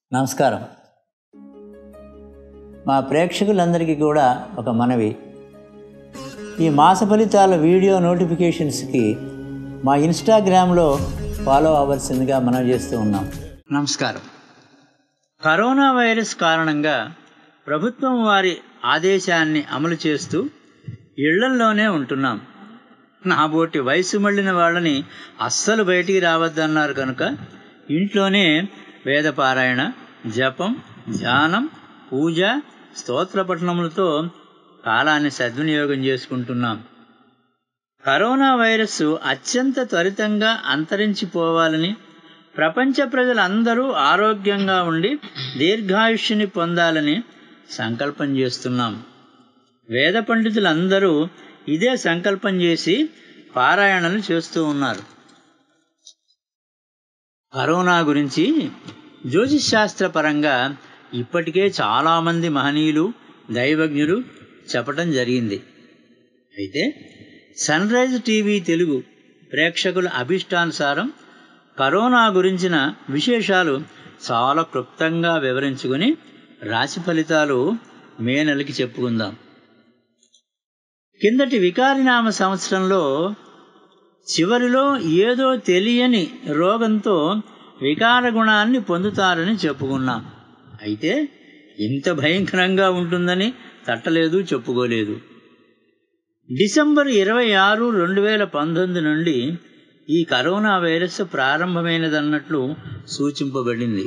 నమస్కారం మా ప్రేక్షకులందరికీ కూడా ఒక మనవి ఈ మాస ఫలితాల వీడియో నోటిఫికేషన్స్కి మా ఇన్స్టాగ్రామ్లో ఫాలో అవ్వాల్సిందిగా మనం చేస్తూ ఉన్నాం నమస్కారం కరోనా వైరస్ కారణంగా ప్రభుత్వం వారి ఆదేశాన్ని అమలు చేస్తూ ఇళ్లల్లోనే ఉంటున్నాం నాబోటి వయసు మళ్ళిన వాళ్ళని అస్సలు బయటికి రావద్దన్నారు కనుక ఇంట్లోనే వేదపారాయణ జపం ధ్యానం పూజ స్తోత్ర పఠనములతో కాలాన్ని సద్వినియోగం చేసుకుంటున్నాం కరోనా వైరస్ అత్యంత త్వరితంగా అంతరించిపోవాలని ప్రపంచ ప్రజలందరూ ఆరోగ్యంగా ఉండి దీర్ఘాయుష్యుని పొందాలని సంకల్పం చేస్తున్నాం వేద పండితులందరూ ఇదే సంకల్పం చేసి పారాయణలు చేస్తూ ఉన్నారు కరోనా గురించి జ్యోతిశాస్త్ర పరంగా ఇప్పటికే చాలామంది మహనీయులు దైవజ్ఞులు చెప్పటం జరిగింది అయితే సన్ రైజ్ టీవీ తెలుగు ప్రేక్షకుల అభిష్టానుసారం కరోనా గురించిన విశేషాలు చాలా క్లుప్తంగా వివరించుకొని రాశి ఫలితాలు మే నెలకి చెప్పుకుందాం కిందటి వికారినామ సంవత్సరంలో చివరిలో ఏదో తెలియని రోగంతో వికార గుణాన్ని పొందుతారని చెప్పుకున్నాం అయితే ఇంత భయంకరంగా ఉంటుందని తట్టలేదు చెప్పుకోలేదు డిసెంబర్ ఇరవై ఆరు రెండు వేల పంతొమ్మిది నుండి ఈ కరోనా వైరస్ ప్రారంభమైనదన్నట్లు సూచింపబడింది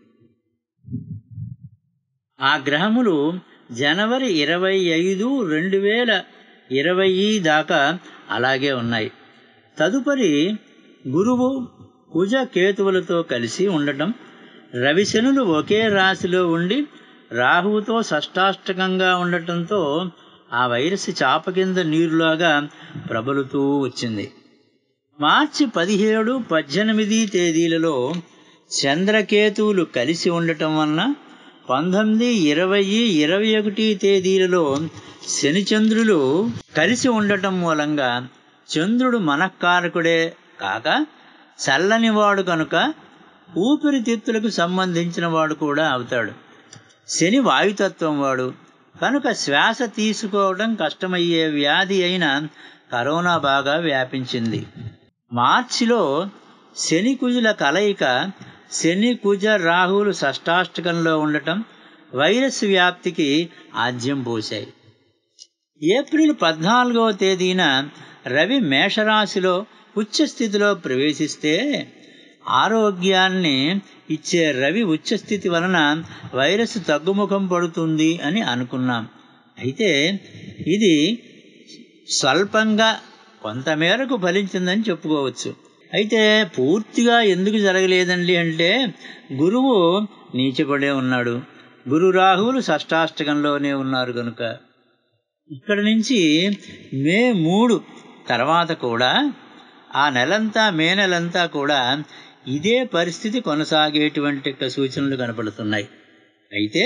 ఆ గ్రహములు జనవరి ఇరవై ఐదు రెండు వేల ఇరవై దాకా అలాగే ఉన్నాయి తదుపరి గురువు కుజ కేతువులతో కలిసి ఉండటం రవిశనులు ఒకే రాశిలో ఉండి రాహువుతో షష్టాష్టకంగా ఉండటంతో ఆ వైరస్ చాప కింద నీరులాగా ప్రబలుతూ వచ్చింది మార్చి పదిహేడు పద్దెనిమిది తేదీలలో చంద్రకేతువులు కలిసి ఉండటం వలన పంతొమ్మిది ఇరవై ఇరవై ఒకటి తేదీలలో శనిచంద్రులు కలిసి ఉండటం మూలంగా చంద్రుడు మనఃకారకుడే కాక చల్లనివాడు కనుక ఊపిరితిత్తులకు సంబంధించిన వాడు కూడా అవుతాడు శని వాయుతత్వం వాడు కనుక శ్వాస తీసుకోవడం కష్టమయ్యే వ్యాధి అయిన కరోనా బాగా వ్యాపించింది మార్చిలో శని కుజుల కలయిక శని కుజ రాహువులు షష్టాష్టకంలో ఉండటం వైరస్ వ్యాప్తికి ఆద్యం పోశాయి ఏప్రిల్ పద్నాలుగవ తేదీన రవి మేషరాశిలో ఉచ్చస్థితిలో ప్రవేశిస్తే ఆరోగ్యాన్ని ఇచ్చే రవి ఉచ్చస్థితి వలన వైరస్ తగ్గుముఖం పడుతుంది అని అనుకున్నాం అయితే ఇది స్వల్పంగా కొంతమేరకు ఫలించిందని చెప్పుకోవచ్చు అయితే పూర్తిగా ఎందుకు జరగలేదండి అంటే గురువు నీచపడే ఉన్నాడు గురు రాహువులు షష్టాష్టకంలోనే ఉన్నారు కనుక ఇక్కడి నుంచి మే మూడు తర్వాత కూడా ఆ నెలంతా మే నెలంతా కూడా ఇదే పరిస్థితి కొనసాగేటువంటి సూచనలు కనపడుతున్నాయి అయితే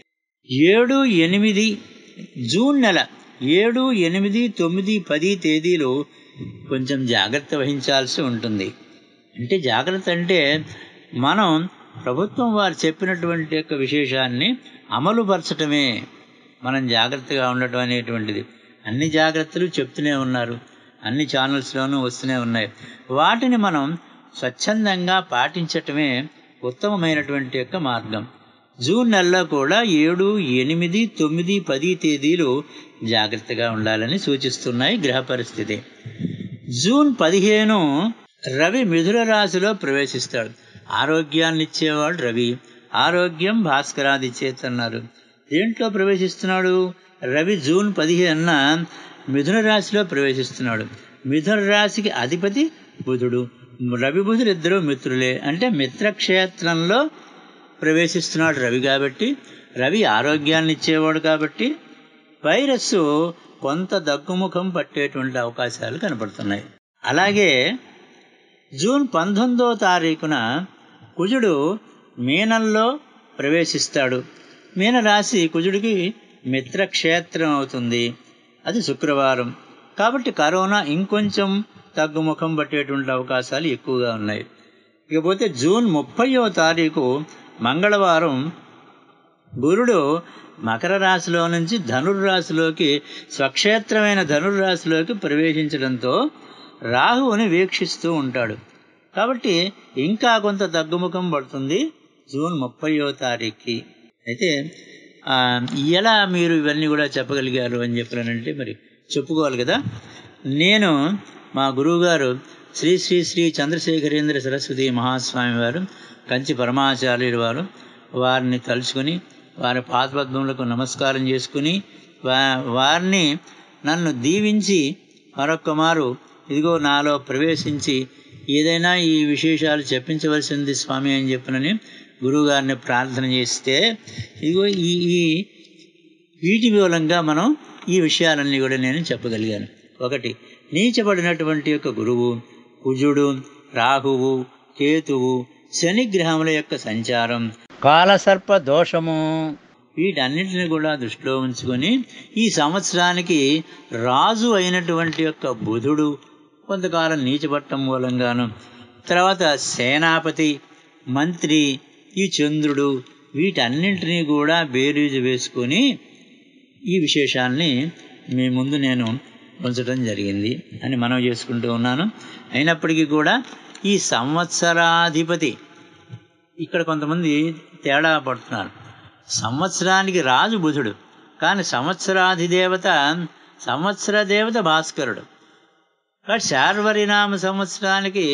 ఏడు ఎనిమిది జూన్ నెల ఏడు ఎనిమిది తొమ్మిది పది తేదీలు కొంచెం జాగ్రత్త వహించాల్సి ఉంటుంది అంటే జాగ్రత్త అంటే మనం ప్రభుత్వం వారు చెప్పినటువంటి యొక్క విశేషాన్ని అమలుపరచటమే మనం జాగ్రత్తగా ఉండటం అనేటువంటిది అన్ని జాగ్రత్తలు చెప్తూనే ఉన్నారు అన్ని ఛానల్స్లోనూ వస్తూనే ఉన్నాయి వాటిని మనం స్వచ్ఛందంగా పాటించటమే ఉత్తమమైనటువంటి యొక్క మార్గం జూన్ నెలలో కూడా ఏడు ఎనిమిది తొమ్మిది పది తేదీలు జాగ్రత్తగా ఉండాలని సూచిస్తున్నాయి గ్రహ పరిస్థితి జూన్ పదిహేను రవి మిథున రాశిలో ప్రవేశిస్తాడు ఆరోగ్యాన్ని ఇచ్చేవాడు రవి ఆరోగ్యం భాస్కరాది చేతన్నారు దేంట్లో ప్రవేశిస్తున్నాడు రవి జూన్ పదిహేనున మిథున రాశిలో ప్రవేశిస్తున్నాడు మిథున రాశికి అధిపతి బుధుడు రవి బుధుడు ఇద్దరు మిత్రులే అంటే మిత్రక్షేత్రంలో ప్రవేశిస్తున్నాడు రవి కాబట్టి రవి ఆరోగ్యాన్ని ఇచ్చేవాడు కాబట్టి వైరస్ కొంత దగ్గుముఖం పట్టేటువంటి అవకాశాలు కనపడుతున్నాయి అలాగే జూన్ పంతొమ్మిదో తారీఖున కుజుడు మీనంలో ప్రవేశిస్తాడు మీనరాశి కుజుడికి మిత్రక్షేత్రం అవుతుంది అది శుక్రవారం కాబట్టి కరోనా ఇంకొంచెం తగ్గుముఖం పట్టేటువంటి అవకాశాలు ఎక్కువగా ఉన్నాయి ఇకపోతే జూన్ ముప్పయో తారీఖు మంగళవారం గురుడు మకర రాశిలో నుంచి ధనుర్రాశిలోకి స్వక్షేత్రమైన ధనుర్రాశిలోకి ప్రవేశించడంతో రాహువుని వీక్షిస్తూ ఉంటాడు కాబట్టి ఇంకా కొంత తగ్గుముఖం పడుతుంది జూన్ ముప్పయో తారీఖుకి అయితే ఆ, ఎలా మీరు ఇవన్నీ కూడా చెప్పగలిగారు అని చెప్పానంటే మరి చెప్పుకోవాలి కదా నేను మా గురువుగారు శ్రీ శ్రీ శ్రీ చంద్రశేఖరేంద్ర సరస్వతి మహాస్వామి వారు కంచి పరమాచార్యులు వారు వారిని తలుచుకొని వారి పాదపద్మములకు నమస్కారం చేసుకుని వా వారిని నన్ను దీవించి మరొక్క మారు ఇదిగో నాలో ప్రవేశించి ఏదైనా ఈ విశేషాలు చెప్పించవలసింది స్వామి అని చెప్పినని గురువుగారిని ప్రార్థన చేస్తే ఇదిగో ఈ ఈ వీటి మూలంగా మనం ఈ విషయాలన్నీ కూడా నేను చెప్పగలిగాను ఒకటి నీచబడినటువంటి యొక్క గురువు కుజుడు రాహువు కేతువు శని గ్రహముల యొక్క సంచారం కాలసర్ప దోషము వీటన్నిటిని కూడా దృష్టిలో ఉంచుకొని ఈ సంవత్సరానికి రాజు అయినటువంటి యొక్క బుధుడు కొంతకాలం నీచబట్టం మూలంగాను తర్వాత సేనాపతి మంత్రి ఈ చంద్రుడు వీటన్నింటినీ కూడా బేరీజు వేసుకొని ఈ విశేషాల్ని మీ ముందు నేను ఉంచడం జరిగింది అని మనం చేసుకుంటూ ఉన్నాను అయినప్పటికీ కూడా ఈ సంవత్సరాధిపతి ఇక్కడ కొంతమంది తేడా పడుతున్నారు సంవత్సరానికి రాజు బుధుడు కానీ సంవత్సరాధిదేవత సంవత్సర దేవత భాస్కరుడు కాబట్టి శార్వరినామ సంవత్సరానికి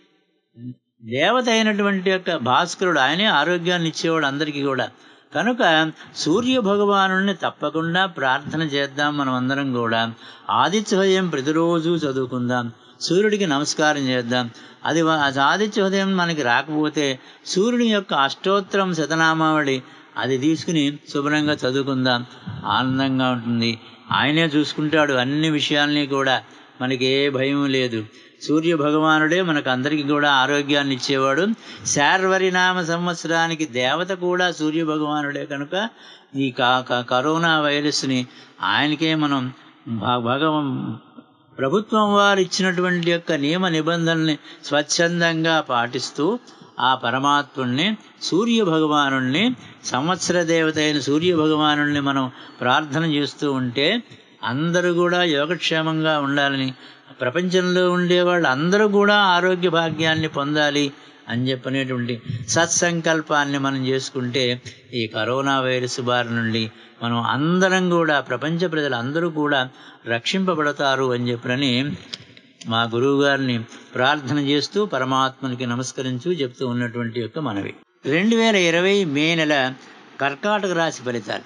దేవత అయినటువంటి యొక్క భాస్కరుడు ఆయనే ఆరోగ్యాన్ని ఇచ్చేవాడు అందరికీ కూడా కనుక సూర్య భగవానుడిని తప్పకుండా ప్రార్థన చేద్దాం మనం అందరం కూడా ఆదిత్య హృదయం ప్రతిరోజు చదువుకుందాం సూర్యుడికి నమస్కారం చేద్దాం అది వ- అది ఆదిత్య హృదయం మనకి రాకపోతే సూర్యుని యొక్క అష్టోత్తరం శతనామావళి అది తీసుకుని శుభ్రంగా చదువుకుందాం ఆనందంగా ఉంటుంది ఆయనే చూసుకుంటాడు అన్ని విషయాల్ని కూడా మనకి ఏ భయం లేదు సూర్య భగవానుడే మనకు అందరికీ కూడా ఆరోగ్యాన్ని ఇచ్చేవాడు శార్వరినామ సంవత్సరానికి దేవత కూడా సూర్య భగవానుడే కనుక ఈ కా- కా- కరోనా వైరస్ని ఆయనకే మనం భ- భగవ ప్రభుత్వం వారు ఇచ్చినటువంటి యొక్క నియమ నిబంధనల్ని స్వచ్ఛందంగా పాటిస్తూ ఆ పరమాత్ముణ్ణి సూర్య భగవానుణ్ణి సంవత్సర దేవత అయిన సూర్య భగవానుణ్ణి మనం ప్రార్థన చేస్తూ ఉంటే అందరూ కూడా యోగక్షేమంగా ఉండాలని ప్రపంచంలో ఉండే వాళ్ళు అందరూ కూడా ఆరోగ్య భాగ్యాన్ని పొందాలి అని చెప్పనేటువంటి సత్సంకల్పాన్ని మనం చేసుకుంటే ఈ కరోనా వైరస్ బారి నుండి మనం అందరం కూడా ప్రపంచ ప్రజలందరూ కూడా రక్షింపబడతారు అని చెప్పనని మా గురువు గారిని ప్రార్థన చేస్తూ పరమాత్మనికి నమస్కరించు చెప్తూ ఉన్నటువంటి యొక్క మనవి రెండు వేల ఇరవై మే నెల కర్కాటక రాశి ఫలితాలు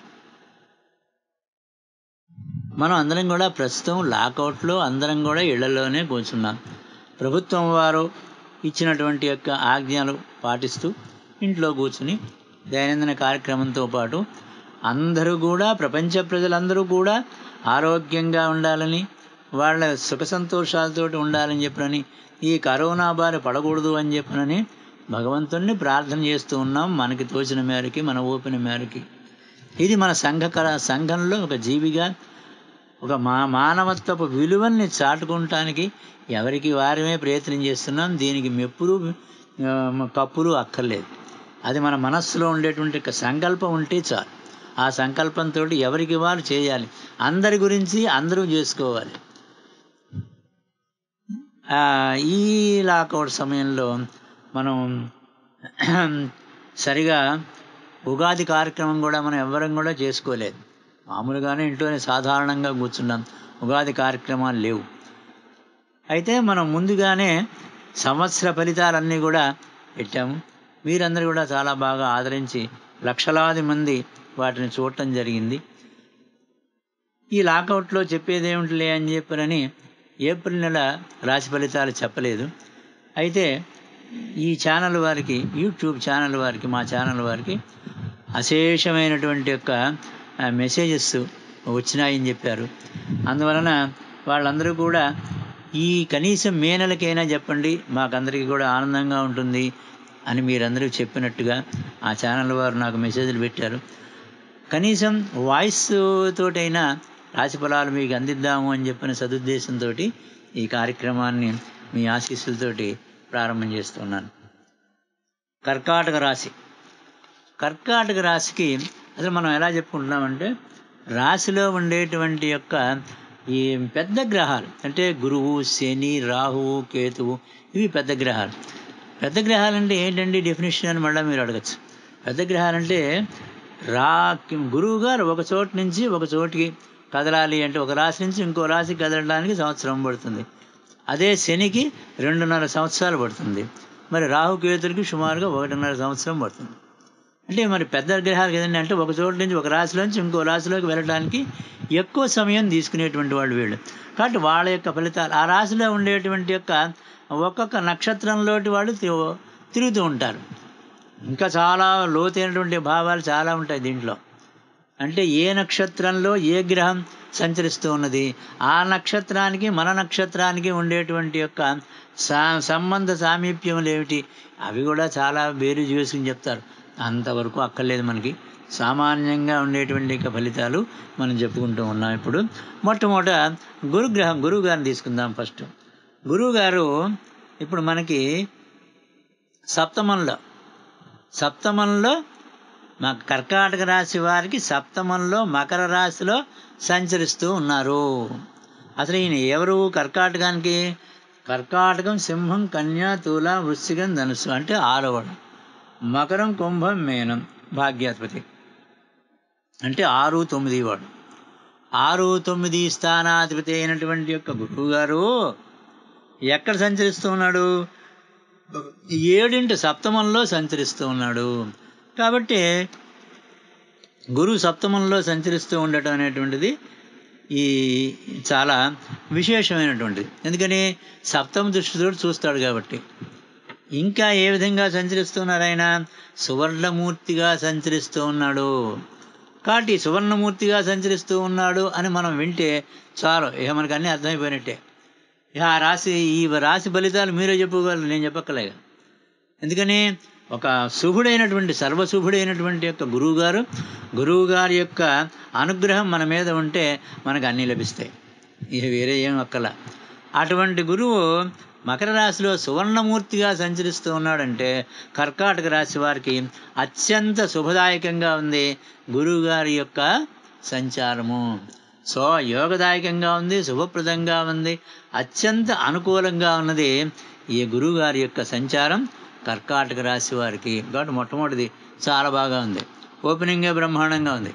మనం అందరం కూడా ప్రస్తుతం లాకౌట్లో అందరం కూడా ఇళ్లలోనే కూర్చున్నాం ప్రభుత్వం వారు ఇచ్చినటువంటి యొక్క ఆజ్ఞలు పాటిస్తూ ఇంట్లో కూర్చుని దైనందిన కార్యక్రమంతో పాటు అందరూ కూడా ప్రపంచ ప్రజలందరూ కూడా ఆరోగ్యంగా ఉండాలని వాళ్ళ సుఖ సంతోషాలతోటి ఉండాలని చెప్పనని ఈ కరోనా బారి పడకూడదు అని చెప్పనని భగవంతుణ్ణి ప్రార్థన చేస్తూ ఉన్నాం మనకి తోచిన మేరకి మన ఓపిన మేరకి ఇది మన సంఘకర సంఘంలో ఒక జీవిగా ఒక మా మానవత్వపు విలువల్ని చాటుకుంటానికి ఎవరికి వారమే ప్రయత్నం చేస్తున్నాం దీనికి మెప్పులు ఆ, కప్పులు అక్కర్లేదు అది మన మనస్సులో ఉండేటువంటి ఒక సంకల్పం ఉంటే చాలు ఆ సంకల్పంతో ఎవరికి వారు చేయాలి అందరి గురించి అందరూ చేసుకోవాలి ఆ, ఈ లాకౌట్ సమయంలో మనం సరిగా ఉగాది కార్యక్రమం కూడా మనం ఎవ్వరం కూడా చేసుకోలేదు మామూలుగానే ఇంట్లోనే సాధారణంగా కూర్చున్నాం ఉగాది కార్యక్రమాలు లేవు అయితే మనం ముందుగానే సంవత్సర ఫలితాలన్నీ కూడా పెట్టాము మీరందరూ కూడా చాలా బాగా ఆదరించి లక్షలాది మంది వాటిని చూడటం జరిగింది ఈ లాకౌట్లో చెప్పేది ఏమిటిలే అని చెప్పనని ఏప్రిల్ నెల రాశి ఫలితాలు చెప్పలేదు అయితే ఈ ఛానల్ వారికి యూట్యూబ్ ఛానల్ వారికి మా ఛానల్ వారికి అశేషమైనటువంటి యొక్క ఆ, మెసేజెస్ వచ్చినాయని చెప్పారు అందువలన వాళ్ళందరూ కూడా ఈ కనీసం మే నెలకైనా చెప్పండి మాకందరికీ కూడా ఆనందంగా ఉంటుంది అని మీరందరూ చెప్పినట్టుగా ఆ ఛానల్ వారు నాకు మెసేజ్లు పెట్టారు కనీసం వాయిస్ తోటైనా రాశి ఫలాలు మీకు అందిద్దాము అని చెప్పిన సదుద్దేశంతో ఈ కార్యక్రమాన్ని మీ ఆశీస్సులతోటి ప్రారంభం చేస్తున్నాను కర్కాటక రాశి కర్కాటక రాశికి అసలు మనం ఎలా చెప్పుకుంటున్నామంటే రాశిలో ఉండేటువంటి యొక్క ఈ పెద్ద గ్రహాలు అంటే గురువు శని రాహువు కేతువు ఇవి పెద్ద గ్రహాలు పెద్ద గ్రహాలు అంటే ఏంటండి డెఫినేషన్ అని మళ్ళీ మీరు అడగచ్చు పెద్ద గ్రహాలు అంటే రా గురువు గారు ఒక చోటు నుంచి ఒక చోటికి కదలాలి అంటే ఒక రాశి నుంచి ఇంకో రాశికి కదలడానికి సంవత్సరం పడుతుంది అదే శనికి రెండున్నర సంవత్సరాలు పడుతుంది మరి రాహుకేతులకి సుమారుగా ఒకటిన్నర సంవత్సరం పడుతుంది అంటే మరి పెద్ద గ్రహాలు కదండి అంటే ఒక చోటు నుంచి ఒక రాశిలోంచి ఇంకో రాశిలోకి వెళ్ళడానికి ఎక్కువ సమయం తీసుకునేటువంటి వాళ్ళు వీళ్ళు కాబట్టి వాళ్ళ యొక్క ఫలితాలు ఆ రాశిలో ఉండేటువంటి యొక్క ఒక్కొక్క నక్షత్రంలోటి వాళ్ళు తి- తిరుగుతూ ఉంటారు ఇంకా చాలా లోతైనటువంటి భావాలు చాలా ఉంటాయి దీంట్లో అంటే ఏ నక్షత్రంలో ఏ గ్రహం సంచరిస్తూ ఉన్నది ఆ నక్షత్రానికి మన నక్షత్రానికి ఉండేటువంటి యొక్క సా సంబంధ సామీప్యములు ఏమిటి అవి కూడా చాలా వేరు చేసుకుని చెప్తారు అంతవరకు అక్కర్లేదు మనకి సామాన్యంగా ఉండేటువంటి యొక్క ఫలితాలు మనం చెప్పుకుంటూ ఉన్నాం ఇప్పుడు మొట్టమొదట గురుగ్రహం గురువు గారిని తీసుకుందాం ఫస్ట్ గురువు గారు ఇప్పుడు మనకి సప్తమంలో సప్తమంలో మా కర్కాటక రాశి వారికి సప్తమంలో మకర రాశిలో సంచరిస్తూ ఉన్నారు అసలు ఈయన ఎవరు కర్కాటకానికి కర్కాటకం సింహం కన్యా తుల వృశ్చికం ధనుసు అంటే ఆరవడు మకరం కుంభం మేనం భాగ్యాధిపతి అంటే ఆరు తొమ్మిది వాడు ఆరు తొమ్మిది స్థానాధిపతి అయినటువంటి యొక్క గురువు గారు ఎక్కడ సంచరిస్తూ ఉన్నాడు ఏడింటి సప్తమంలో సంచరిస్తూ ఉన్నాడు కాబట్టి గురువు సప్తమంలో సంచరిస్తూ ఉండటం అనేటువంటిది ఈ చాలా విశేషమైనటువంటిది ఎందుకని సప్తమ దృష్టితో చూస్తాడు కాబట్టి ఇంకా ఏ విధంగా సంచరిస్తున్నారు ఆయన సువర్ణమూర్తిగా సంచరిస్తూ ఉన్నాడు కాబట్టి సువర్ణమూర్తిగా సంచరిస్తూ ఉన్నాడు అని మనం వింటే చాలు ఇక మనకు అన్నీ అర్థమైపోయినట్టే ఇక ఆ రాశి ఈ రాశి ఫలితాలు మీరే చెప్పుకోగలరు నేను చెప్పక్కర్లేదు ఎందుకని ఒక శుభుడైనటువంటి సర్వశుభుడైనటువంటి యొక్క గురువు గారు గురువు గారి యొక్క అనుగ్రహం మన మీద ఉంటే మనకు అన్నీ లభిస్తాయి ఇక వేరే ఏం అక్కల అటువంటి గురువు మకర రాశిలో సువర్ణమూర్తిగా సంచరిస్తూ ఉన్నాడంటే కర్కాటక రాశి వారికి అత్యంత శుభదాయకంగా ఉంది గురువు గారి యొక్క సంచారము సో యోగదాయకంగా ఉంది శుభప్రదంగా ఉంది అత్యంత అనుకూలంగా ఉన్నది ఈ గురువు గారి యొక్క సంచారం కర్కాటక రాశి వారికి కాబట్టి మొట్టమొదటిది చాలా బాగా ఉంది ఓపెనింగే బ్రహ్మాండంగా ఉంది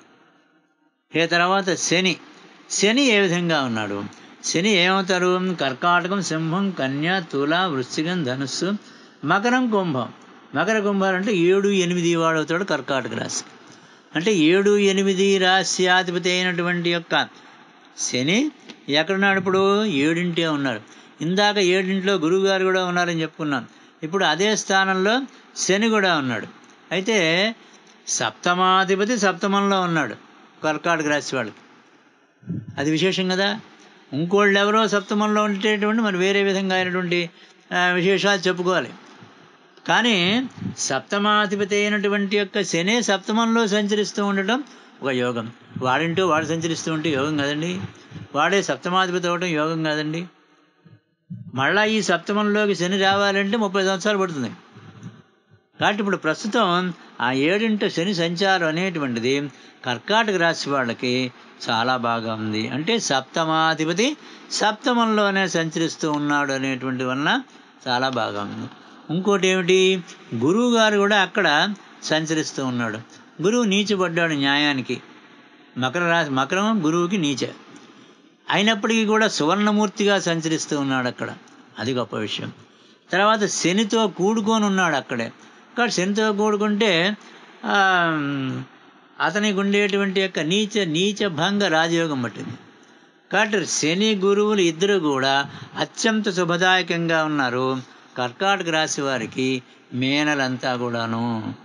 ఏ తర్వాత శని శని ఏ విధంగా ఉన్నాడు శని ఏమవుతారు కర్కాటకం సింహం కన్య తుల వృశ్చికం ధనుస్సు మకరం కుంభం మకర కుంభాలు అంటే ఏడు ఎనిమిది వాడు అవుతాడు కర్కాటక రాశి అంటే ఏడు ఎనిమిది రాశ్యాధిపతి అయినటువంటి యొక్క శని ఎక్కడున్నాడు ఇప్పుడు ఏడింటే ఉన్నారు ఇందాక ఏడింట్లో గురువుగారు కూడా ఉన్నారని చెప్పుకున్నాం ఇప్పుడు అదే స్థానంలో శని కూడా ఉన్నాడు అయితే సప్తమాధిపతి సప్తమంలో ఉన్నాడు కర్కాటక రాశి వాళ్ళకి అది విశేషం కదా ఇంకోళ్ళు ఎవరో సప్తమంలో ఉండేటువంటి మరి వేరే విధంగా అయినటువంటి ఆ, విశేషాలు చెప్పుకోవాలి కానీ సప్తమాధిపతి అయినటువంటి యొక్క శనే సప్తమంలో సంచరిస్తూ ఉండటం ఒక యోగం వాడింటూ వాడు సంచరిస్తూ ఉంటే యోగం కదండి వాడే సప్తమాధిపతి అవ్వడం యోగం కాదండి మళ్ళా ఈ సప్తమంలోకి శని రావాలంటే ముప్పై సంవత్సరాలు పడుతుంది కాబట్టి ఇప్పుడు ప్రస్తుతం ఆ ఏడింట శని సంచారం అనేటువంటిది కర్కాటక రాశి వాళ్ళకి చాలా బాగా ఉంది అంటే సప్తమాధిపతి సప్తమంలోనే సంచరిస్తూ ఉన్నాడు అనేటువంటి వలన చాలా బాగా ఉంది ఇంకోటి ఏమిటి గురువు గారు కూడా అక్కడ సంచరిస్తూ ఉన్నాడు గురువు నీచబడ్డాడు న్యాయానికి మకర రాశి మకరం గురువుకి నీచ అయినప్పటికీ కూడా సువర్ణమూర్తిగా సంచరిస్తూ ఉన్నాడు అక్కడ అది గొప్ప విషయం తర్వాత శనితో కూడుకొని ఉన్నాడు అక్కడే కాబట్టి శనితో కూడుకుంటే ఆ, అతనికి ఉండేటువంటి యొక్క నీచ నీచ భంగ రాజయోగం పట్టింది కాబట్టి శని గురువులు ఇద్దరు కూడా అత్యంత శుభదాయకంగా ఉన్నారు కర్కాటక రాశి వారికి మేనలంతా కూడాను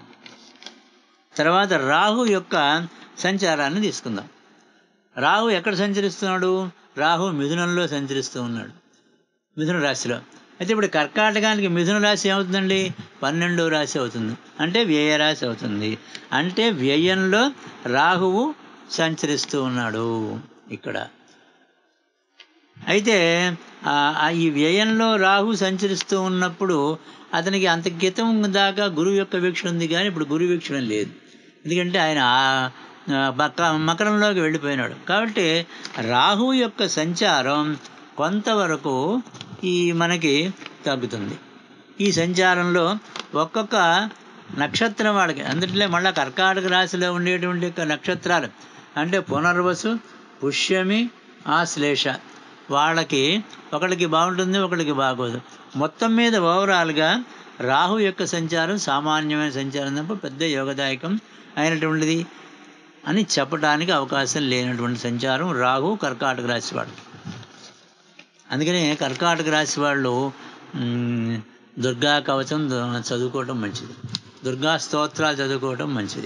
తర్వాత రాహు యొక్క సంచారాన్ని తీసుకుందాం రాహు ఎక్కడ సంచరిస్తున్నాడు రాహు మిథునంలో సంచరిస్తూ ఉన్నాడు మిథున రాశిలో అయితే ఇప్పుడు కర్కాటకానికి మిథున రాశి ఏమవుతుందండి పన్నెండవ రాశి అవుతుంది అంటే వ్యయ రాశి అవుతుంది అంటే వ్యయంలో రాహువు సంచరిస్తూ ఉన్నాడు ఇక్కడ అయితే ఆ- ఆ ఈ వ్యయంలో రాహు సంచరిస్తూ ఉన్నప్పుడు అతనికి అంత క్రితం దాకా గురువు యొక్క వీక్షణ ఉంది కానీ ఇప్పుడు గురు వీక్షణ లేదు ఎందుకంటే ఆయన ఆ- ఆ మక మకరంలోకి వెళ్ళిపోయినాడు కాబట్టి రాహు యొక్క సంచారం కొంతవరకు ఈ మనకి తగ్గుతుంది ఈ సంచారంలో ఒక్కొక్క నక్షత్రం వాళ్ళకి అందుట్లో మళ్ళీ కర్కాటక రాశిలో ఉండేటువంటి యొక్క నక్షత్రాలు అంటే పునర్వసు పుష్యమి ఆశ్లేష వాళ్ళకి ఒకళ్ళకి బాగుంటుంది ఒకళ్ళకి బాగోదు మొత్తం మీద ఓవరాల్గా రాహు యొక్క సంచారం సామాన్యమైన సంచారం తప్ప పెద్ద యోగదాయకం అయినటువంటిది అని చెప్పడానికి అవకాశం లేనటువంటి సంచారం రాహు కర్కాటక రాశి వాళ్ళు అందుకనే కర్కాటక రాశి వాళ్ళు మ్, దుర్గా కవచం దు- చదువుకోవటం మంచిది దుర్గా స్తోత్రాలు చదువుకోవటం మంచిది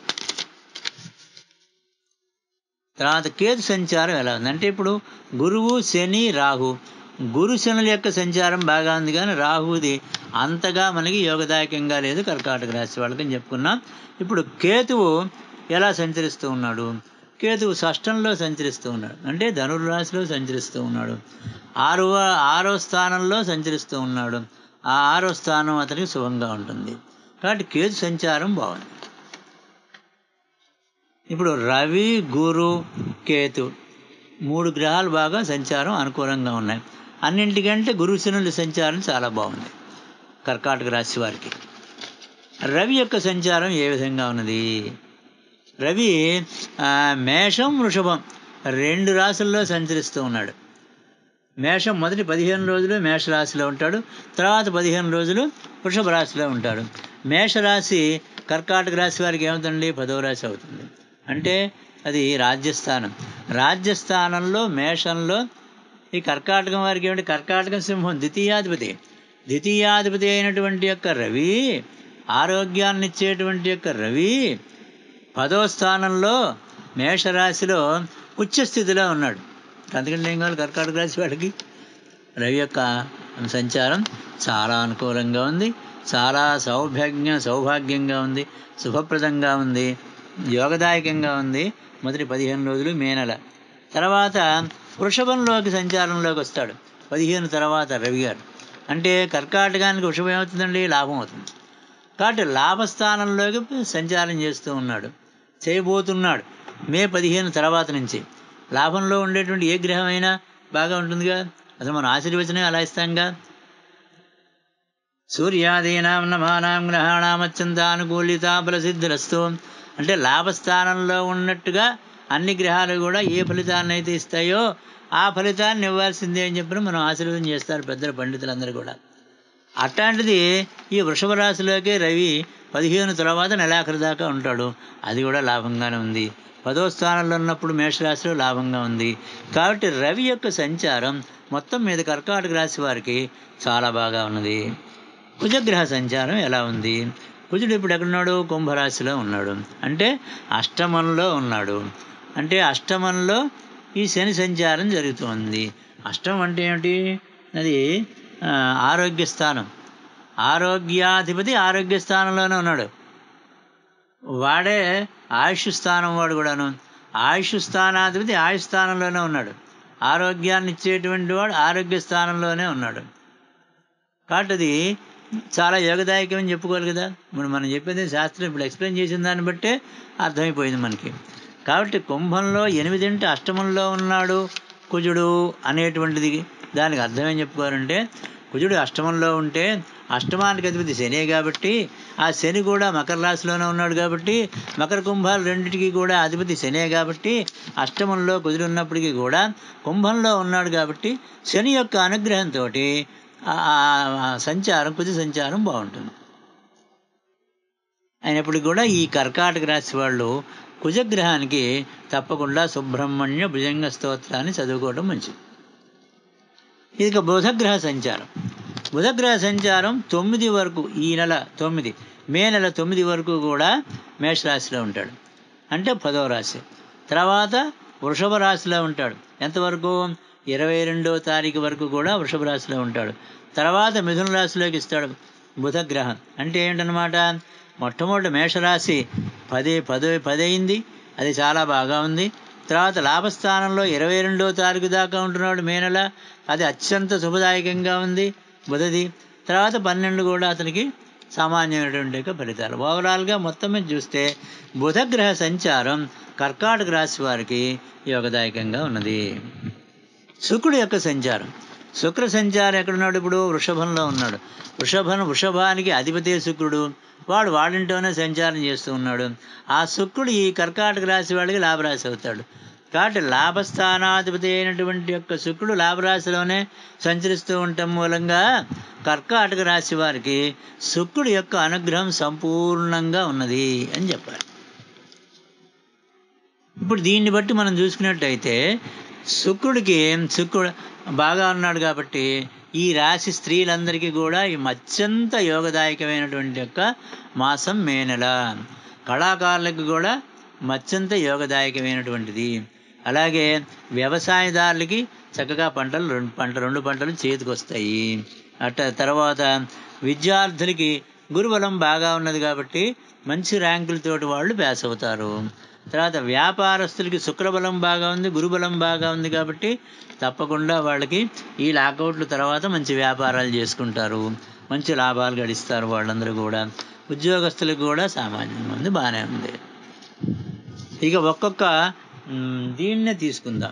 తర్వాత కేతు సంచారం ఎలా ఉంది అంటే ఇప్పుడు గురువు శని రాహు గురు శనుల యొక్క సంచారం బాగా ఉంది కానీ రాహుది అంతగా మనకి యోగదాయకంగా లేదు కర్కాటక రాశి వాళ్ళకని చెప్పుకున్నాం ఇప్పుడు కేతువు ఎలా సంచరిస్తూ ఉన్నాడు కేతువు షష్టంలో సంచరిస్తూ ఉన్నాడు అంటే ధనుర్రాశిలో సంచరిస్తూ ఉన్నాడు ఆరవ ఆరో స్థానంలో సంచరిస్తూ ఉన్నాడు ఆ ఆరో స్థానం అతనికి శుభంగా ఉంటుంది కాబట్టి కేతు సంచారం బాగుంది ఇప్పుడు రవి గురు కేతు మూడు గ్రహాలు బాగా సంచారం అనుకూలంగా ఉన్నాయి అన్నింటికంటే గురు శనుల సంచారం చాలా బాగుంది కర్కాటక రాశి వారికి రవి యొక్క సంచారం ఏ విధంగా ఉన్నది రవి ఆ, మేషం వృషభం రెండు రాశుల్లో సంచరిస్తూ ఉన్నాడు మేషం మొదటి పదిహేను రోజులు మేషరాశిలో ఉంటాడు తర్వాత పదిహేను రోజులు వృషభ రాశిలో ఉంటాడు మేషరాశి కర్కాటక రాశి వారికి ఏమవుతుంది పదవ రాశి అవుతుంది అంటే అది రాజ్యస్థానం రాజ్యస్థానంలో మేషంలో ఈ కర్కాటకం వారికి ఏమిటి కర్కాటకం సింహం ద్వితీయాధిపతి ద్వితీయాధిపతి అయినటువంటి యొక్క రవి ఆరోగ్యాన్ని ఇచ్చేటువంటి యొక్క రవి పదో స్థానంలో మేషరాశిలో ఉచ్చస్థితిలో ఉన్నాడు అందుకని ఏం కావాలి కర్కాటక రాశి వాడికి రవి యొక్క సంచారం చాలా అనుకూలంగా ఉంది చాలా సౌభాగ్యం సౌభాగ్యంగా ఉంది శుభప్రదంగా ఉంది యోగదాయకంగా ఉంది మొదటి పదిహేను రోజులు మే నెల తర్వాత వృషభంలోకి సంచారంలోకి వస్తాడు పదిహేను తర్వాత రవి గారు అంటే కర్కాటకానికి వృషభం ఏమవుతుందండి లాభం అవుతుంది కాబట్టి లాభస్థానంలోకి సంచారం చేస్తూ ఉన్నాడు చేయబోతున్నాడు మే పదిహేను తర్వాత నుంచి లాభంలో ఉండేటువంటి ఏ గ్రహం అయినా బాగా ఉంటుందిగా అసలు మనం ఆశీర్వచనం అలా ఇస్తాంగా సూర్యాదీనాం నమానాం గ్రహాణామత్యంతానుకూలిత బలసిద్ధిరస్తు అంటే లాభస్థానంలో ఉన్నట్టుగా అన్ని గ్రహాలు కూడా ఏ ఫలితాన్ని అయితే ఇస్తాయో ఆ ఫలితాన్ని ఇవ్వాల్సిందే అని చెప్పి మనం ఆశీర్వదం చేస్తారు పెద్దల పండితులందరూ కూడా అట్లాంటిది ఈ వృషభ రాశిలోకి రవి పదిహేను తర్వాత నెలాఖరు దాకా ఉంటాడు అది కూడా లాభంగానే ఉంది పదో స్థానంలో ఉన్నప్పుడు మేషరాశిలో లాభంగా ఉంది కాబట్టి రవి యొక్క సంచారం మొత్తం మీద కర్కాటక రాశి వారికి చాలా బాగా ఉన్నది కుజగ్రహ సంచారం ఎలా ఉంది కుజుడు ఇప్పుడు ఎక్కడున్నాడు కుంభరాశిలో ఉన్నాడు అంటే అష్టమంలో ఉన్నాడు అంటే అష్టమంలో ఈ శని సంచారం జరుగుతుంది అష్టమం అంటే ఏమిటి అది ఆ, ఆరోగ్య స్థానం ఆరోగ్యాధిపతి ఆరోగ్య స్థానంలోనే ఉన్నాడు వాడే ఆయుష్ స్థానం వాడు కూడాను ఆయుష్ స్థానాధిపతి ఆయుష్ స్థానంలోనే ఉన్నాడు ఆరోగ్యాన్ని ఇచ్చేటువంటి వాడు ఆరోగ్య స్థానంలోనే ఉన్నాడు కాబట్టి అది చాలా యోగదాయకం అని చెప్పుకోవాలి కదా ఇప్పుడు మనం చెప్పేది శాస్త్రం ఇప్పుడు ఎక్స్ప్లెయిన్ చేసిన దాన్ని బట్టే అర్థమైపోయింది మనకి కాబట్టి కుంభంలో ఎనిమిదింటి అష్టమంలో ఉన్నాడు కుజుడు అనేటువంటిది దానికి అర్థం ఏం చెప్పుకోవాలంటే కుజుడు అష్టమంలో ఉంటే అష్టమానికి అధిపతి శనే కాబట్టి ఆ శని కూడా మకర రాశిలోనే ఉన్నాడు కాబట్టి మకర కుంభాలు రెండింటికి కూడా అధిపతి శనే కాబట్టి అష్టమంలో కుజుడు ఉన్నప్పటికీ కూడా కుంభంలో ఉన్నాడు కాబట్టి శని యొక్క అనుగ్రహంతో సంచారం కుజ సంచారం బాగుంటుంది అయినప్పటికీ కూడా ఈ కర్కాటక రాశి వాళ్ళు కుజగ్రహానికి తప్పకుండా సుబ్రహ్మణ్య భుజంగ స్తోత్రాన్ని చదువుకోవడం మంచిది ఇక బుధగ్రహ సంచారం బుధగ్రహ సంచారం తొమ్మిది వరకు ఈ నెల తొమ్మిది మే నెల తొమ్మిది వరకు కూడా మేషరాశిలో ఉంటాడు అంటే పదవ రాశి తర్వాత వృషభ రాశిలో ఉంటాడు ఎంతవరకు ఇరవై రెండో తారీఖు వరకు కూడా వృషభ రాశిలో ఉంటాడు తర్వాత మిథున రాశిలోకి ఇస్తాడు బుధగ్రహం అంటే ఏంటనమాట మొట్టమొదటి మేషరాశి పది పది పదయింది అది చాలా బాగా ఉంది తర్వాత లాభస్థానంలో ఇరవై రెండో తారీఖు దాకా ఉంటున్నాడు మే నెల అది అత్యంత శుభదాయకంగా ఉంది బుధది తర్వాత పన్నెండు కూడా అతనికి సామాన్యమైనటువంటి యొక్క ఫలితాలు ఓవరాల్గా మొత్తం మీద చూస్తే బుధగ్రహ సంచారం కర్కాటక రాశి వారికి యోగదాయకంగా ఉన్నది శుక్రుడు యొక్క సంచారం శుక్ర సంచారం ఎక్కడున్నాడు ఇప్పుడు వృషభంలో ఉన్నాడు వృషభం వృషభానికి అధిపతి శుక్రుడు వాడు వాడింటోనే సంచారం చేస్తూ ఉన్నాడు ఆ శుక్రుడు ఈ కర్కాటక రాశి వాడికి లాభరాశి అవుతాడు కాబట్టి లాభస్థానాధిపతి అయినటువంటి యొక్క శుక్రుడు లాభరాశిలోనే సంచరిస్తూ ఉండటం మూలంగా కర్కాటక రాశి వారికి శుక్రుడు యొక్క అనుగ్రహం సంపూర్ణంగా ఉన్నది అని చెప్పాలి ఇప్పుడు దీన్ని బట్టి మనం చూసుకున్నట్టయితే శుక్రుడికి శుక్రుడు బాగా ఉన్నాడు కాబట్టి ఈ రాశి స్త్రీలందరికీ కూడా ఈ అత్యంత యోగదాయకమైనటువంటి యొక్క మాసం మే నెల కళాకారులకు కూడా అత్యంత యోగదాయకమైనటువంటిది అలాగే వ్యవసాయదారులకి చక్కగా పంటలు రెండు పంట రెండు పంటలు చేతికి వస్తాయి అట్ట తర్వాత విద్యార్థులకి గురుబలం బాగా ఉన్నది కాబట్టి మంచి ర్యాంకులతోటి వాళ్ళు పాస్ అవుతారు తర్వాత వ్యాపారస్తులకి శుక్రబలం బాగా ఉంది గురుబలం బాగా ఉంది కాబట్టి తప్పకుండా వాళ్ళకి ఈ లాకౌట్ల తర్వాత మంచి వ్యాపారాలు చేసుకుంటారు మంచి లాభాలు గడిస్తారు వాళ్ళందరూ కూడా ఉద్యోగస్తులకు కూడా సామాన్యంగా ఉంది బాగానే ఉంది ఇక ఒక్కొక్క మ్, దీన్నే తీసుకుందాం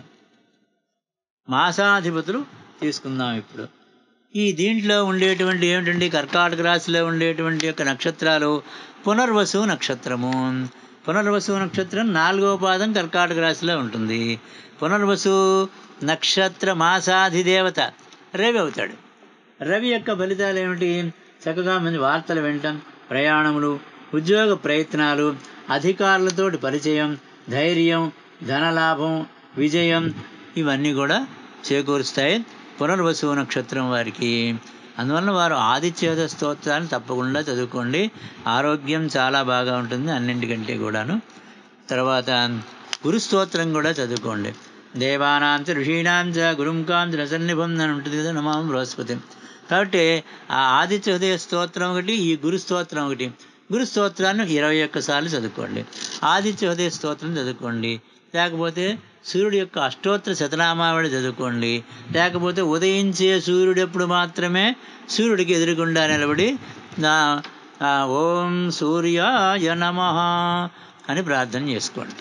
మాసాధిపతులు తీసుకుందాం ఇప్పుడు ఈ దీంట్లో ఉండేటువంటి ఏమిటండి కర్కాటక రాశిలో ఉండేటువంటి యొక్క నక్షత్రాలు పునర్వసు నక్షత్రము పునర్వసు నక్షత్రం నాలుగవ పాదం కర్కాటక రాశిలో ఉంటుంది పునర్వసు నక్షత్ర మాసాధిదేవత రవి అవుతాడు రవి యొక్క ఫలితాలు ఏమిటి చక్కగా మంచి వార్తలు వినటం ప్రయాణములు ఉద్యోగ ప్రయత్నాలు అధికారులతోటి పరిచయం ధైర్యం ధనలాభం విజయం ఇవన్నీ కూడా చేకూరుస్తాయి పునర్వసు నక్షత్రం వారికి అందువలన వారు ఆదిత్యోద స్తోత్రాన్ని తప్పకుండా చదువుకోండి ఆరోగ్యం చాలా బాగా ఉంటుంది అన్నింటికంటే కూడాను తర్వాత గురు స్తోత్రం కూడా చదువుకోండి దేవానాం చ ఋషీణాం చ గురుంకాం చ రసన్నిభం అని ఉంటుంది కదా నమాం బృహస్పతి కాబట్టి ఆ ఆదిత్య హృదయ స్తోత్రం ఒకటి ఈ గురు స్తోత్రం ఒకటి గురు స్తోత్రాన్ని ఇరవై ఒక్క సార్లు చదువుకోండి ఆదిత్య హృదయ స్తోత్రం చదువుకోండి లేకపోతే సూర్యుడి యొక్క అష్టోత్తర శతనామావళి చదువుకోండి లేకపోతే ఉదయించే సూర్యుడెప్పుడు మాత్రమే సూర్యుడికి ఎదురుగుండా నిలబడి నా ఆ, ఓం సూర్యాయ నమ అని ప్రార్థన చేసుకోండి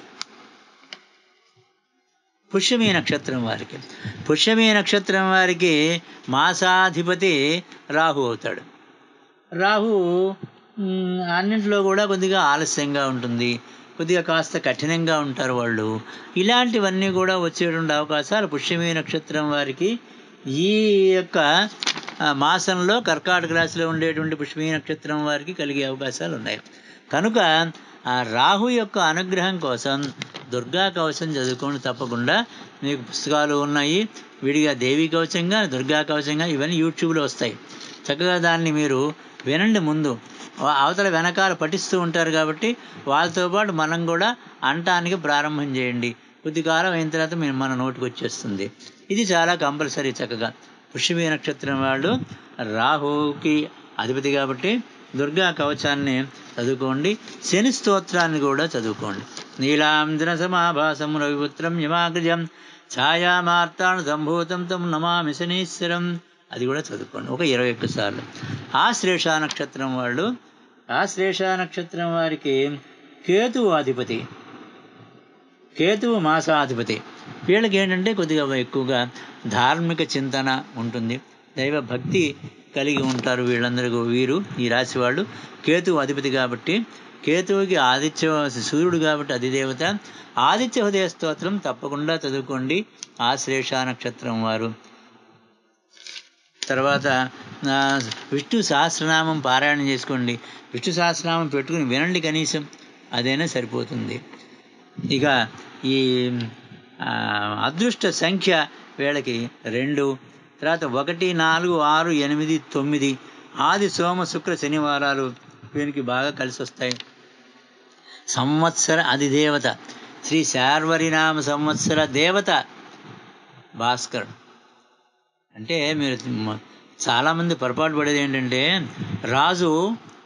పుష్యమీ నక్షత్రం వారికి పుష్యమీ నక్షత్రం వారికి మాసాధిపతి రాహు అవుతాడు రాహు మ్, అన్నింటిలో కూడా కొద్దిగా ఆలస్యంగా ఉంటుంది కొద్దిగా కాస్త కఠినంగా ఉంటారు వాళ్ళు ఇలాంటివన్నీ కూడా వచ్చేటువంటి అవకాశాలు పుష్యమీ నక్షత్రం వారికి ఈ యొక్క ఆ, మాసంలో కర్కాటక రాశిలో ఉండేటువంటి పుష్యమీ నక్షత్రం వారికి కలిగే అవకాశాలు ఉన్నాయి కనుక ఆ రాహు యొక్క అనుగ్రహం కోసం దుర్గా కవచం చదువుకోండి తప్పకుండా మీకు పుస్తకాలు ఉన్నాయి విడిగా దేవి కవచంగా దుర్గా కవచంగా ఇవన్నీ యూట్యూబ్లో వస్తాయి చక్కగా దాన్ని మీరు వినండి ముందు ఆ- అవతల వెనకాల పఠిస్తూ ఉంటారు కాబట్టి వాళ్ళతో పాటు మనం కూడా అంటానికి ప్రారంభం చేయండి కొద్ది కాలం అయిన తర్వాత మీరు మన నోటికి వచ్చేస్తుంది ఇది చాలా కంపల్సరీ చక్కగా పుష్యమీ నక్షత్రం వాళ్ళు రాహుకి అధిపతి కాబట్టి దుర్గా కవచాన్ని చదువుకోండి శని స్తోత్రాన్ని కూడా చదువుకోండి నీలాంజన సమాభాసం రవిపుత్రం యమాగ్రజం ఛాయామార్తాను సంభూతం తం నమామి శనీశ్వరం అది కూడా చదువుకోండి ఒక ఇరవై ఒక్క సార్లు ఆశ్లేష నక్షత్రం వాళ్ళు ఆశ్లేష నక్షత్రం వారికి కేతువు అధిపతి కేతువు మాసాధిపతి వీళ్ళకి ఏంటంటే కొద్దిగా ఎక్కువగా ధార్మిక చింతన ఉంటుంది దైవ భక్తి కలిగి ఉంటారు వీళ్ళందరూ వీరు ఈ రాశి వాళ్ళు కేతువు అధిపతి కాబట్టి కేతువుకి ఆదిత్య సూర్యుడు కాబట్టి అధిదేవత ఆదిత్య హృదయ స్తోత్రం తప్పకుండా చదువుకోండి ఆశ్లేష నక్షత్రం వారు తర్వాత ఆ, విష్ణు సహస్రనామం పారాయణం చేసుకోండి విష్ణు సహస్రనామం పెట్టుకుని వినండి కనీసం అదైనా సరిపోతుంది ఇక ఈ ఆ, అదృష్ట సంఖ్య వీళ్ళకి రెండు తర్వాత ఒకటి నాలుగు ఆరు ఎనిమిది తొమ్మిది ఆది సోమ శుక్ర శనివారాలు వీరికి బాగా కలిసి వస్తాయి సంవత్సర అధిదేవత శ్రీ శార్వరినామ సంవత్సర దేవత భాస్కర్ అంటే మీరు మ- చాలామంది పొరపాటు పడేది ఏంటంటే రాజు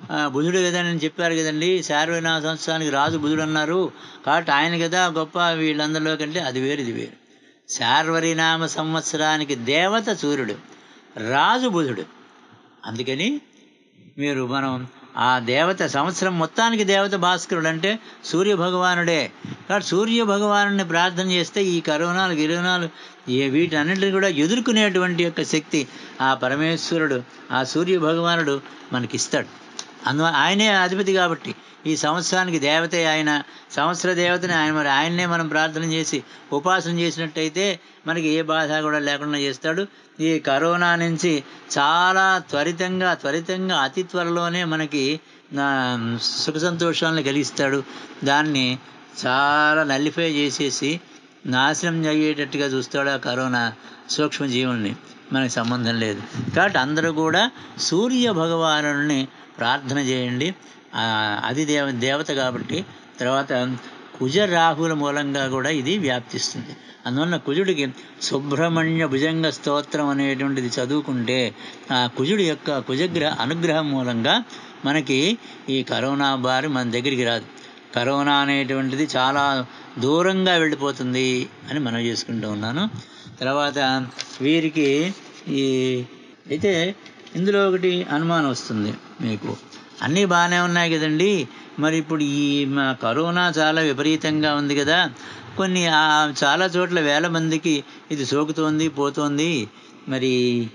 ఆ, బుధుడు కదా అని చెప్పారు కదండి శార్వనామ సంవత్సరానికి రాజు బుధుడు అన్నారు కాబట్టి ఆయన కదా గొప్ప వీళ్ళందరిలో కంటే అది వేరు ఇది వేరు శార్వరినామ సంవత్సరానికి దేవత సూర్యుడు రాజు బుధుడు అందుకని మీరు మనం ఆ దేవత సంవత్సరం మొత్తానికి దేవత భాస్కరుడు అంటే సూర్య భగవానుడే కాబట్టి సూర్య భగవాను ప్రార్థన చేస్తే ఈ కరోనాలు గిరోనాలు ఏ వీటన్నిటిని కూడా ఎదుర్కొనేటువంటి యొక్క శక్తి ఆ పరమేశ్వరుడు ఆ సూర్య భగవానుడు మనకిస్తాడు అందు ఆయనే అధిపతి కాబట్టి ఈ సంవత్సరానికి దేవతే ఆయన సంవత్సర దేవతని ఆయన మరి ఆయన్నే మనం ప్రార్థన చేసి ఉపాసన చేసినట్టయితే మనకి ఏ బాధ కూడా లేకుండా చేస్తాడు ఈ కరోనా నుంచి చాలా త్వరితంగా త్వరితంగా అతి త్వరలోనే మనకి ఆ, సుఖ సంతోషాలను కలిగిస్తాడు దాన్ని చాలా నల్లిఫై చేసేసి నాశనం అయ్యేటట్టుగా చూస్తాడు ఆ కరోనా సూక్ష్మజీవుల్ని మనకి సంబంధం లేదు కాబట్టి అందరూ కూడా సూర్య భగవానుని ప్రార్థన చేయండి ఆ, అది దేవ దేవత కాబట్టి తర్వాత కుజ రాహుల మూలంగా కూడా ఇది వ్యాప్తిస్తుంది అందువల్ల కుజుడికి సుబ్రహ్మణ్య భుజంగ స్తోత్రం అనేటువంటిది చదువుకుంటే ఆ కుజుడి యొక్క కుజగ్రహ అనుగ్రహం మూలంగా మనకి ఈ కరోనా బారి మన దగ్గరికి రాదు కరోనా అనేటువంటిది చాలా దూరంగా వెళ్ళిపోతుంది అని మనం చేసుకుంటూ ఉన్నాను తర్వాత వీరికి ఈ అయితే ఇందులో ఒకటి అనుమానం వస్తుంది మీకు అన్నీ బాగానే ఉన్నాయి కదండి మరి ఇప్పుడు ఈ మా కరోనా చాలా విపరీతంగా ఉంది కదా కొన్ని ఆ చాలా చోట్ల వేల మందికి ఇది సోకుతోంది పోతోంది మరి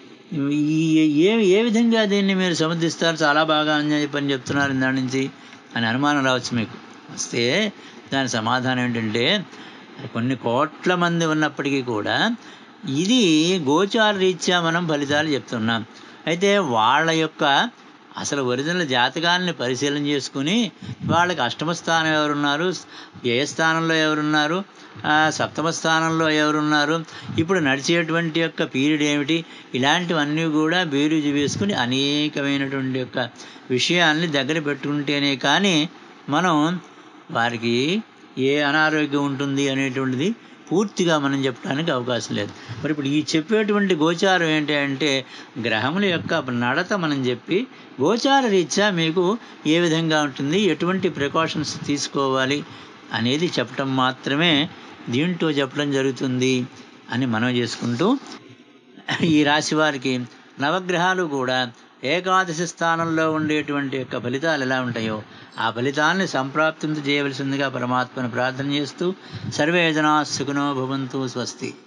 ఈ ఏ ఏ విధంగా దీన్ని మీరు సమర్థిస్తారు చాలా బాగా అని చెప్పని చెప్తున్నారు దాని నుంచి అని అనుమానం రావచ్చు మీకు వస్తే దాని సమాధానం ఏంటంటే కొన్ని కోట్ల మంది ఉన్నప్పటికీ కూడా ఇది గోచార రీత్యా మనం ఫలితాలు చెప్తున్నాం అయితే వాళ్ళ యొక్క అసలు ఒరిజినల్ జాతకాలని పరిశీలన చేసుకుని వాళ్ళకి అష్టమ స్థానం ఎవరున్నారు ఏ స్థానంలో ఎవరున్నారు ఆ, సప్తమ స్థానంలో ఎవరున్నారు ఇప్పుడు నడిచేటువంటి యొక్క పీరియడ్ ఏమిటి ఇలాంటివన్నీ కూడా బేరీజు వేసుకుని అనేకమైనటువంటి యొక్క విషయాల్ని దగ్గర పెట్టుకుంటేనే కానీ మనం వారికి ఏ అనారోగ్యం ఉంటుంది అనేటువంటిది పూర్తిగా మనం చెప్పడానికి అవకాశం లేదు మరి ఇప్పుడు ఈ చెప్పేటువంటి గోచారం ఏంటి అంటే గ్రహముల యొక్క నడత మనం చెప్పి గోచార రీత్యా మీకు ఏ విధంగా ఉంటుంది ఎటువంటి ప్రికాషన్స్ తీసుకోవాలి అనేది చెప్పటం మాత్రమే దీంట్లో చెప్పడం జరుగుతుంది అని మనం చేసుకుంటూ ఈ రాశి వారికి నవగ్రహాలు కూడా ఏకాదశి స్థానంలో ఉండేటువంటి యొక్క ఫలితాలు ఎలా ఉంటాయో ఆ ఫలితాన్ని సంప్రాప్తింత చేయవలసిందిగా పరమాత్మను ప్రార్థన చేస్తూ సర్వే జనా సుఖనో భవంతు స్వస్తి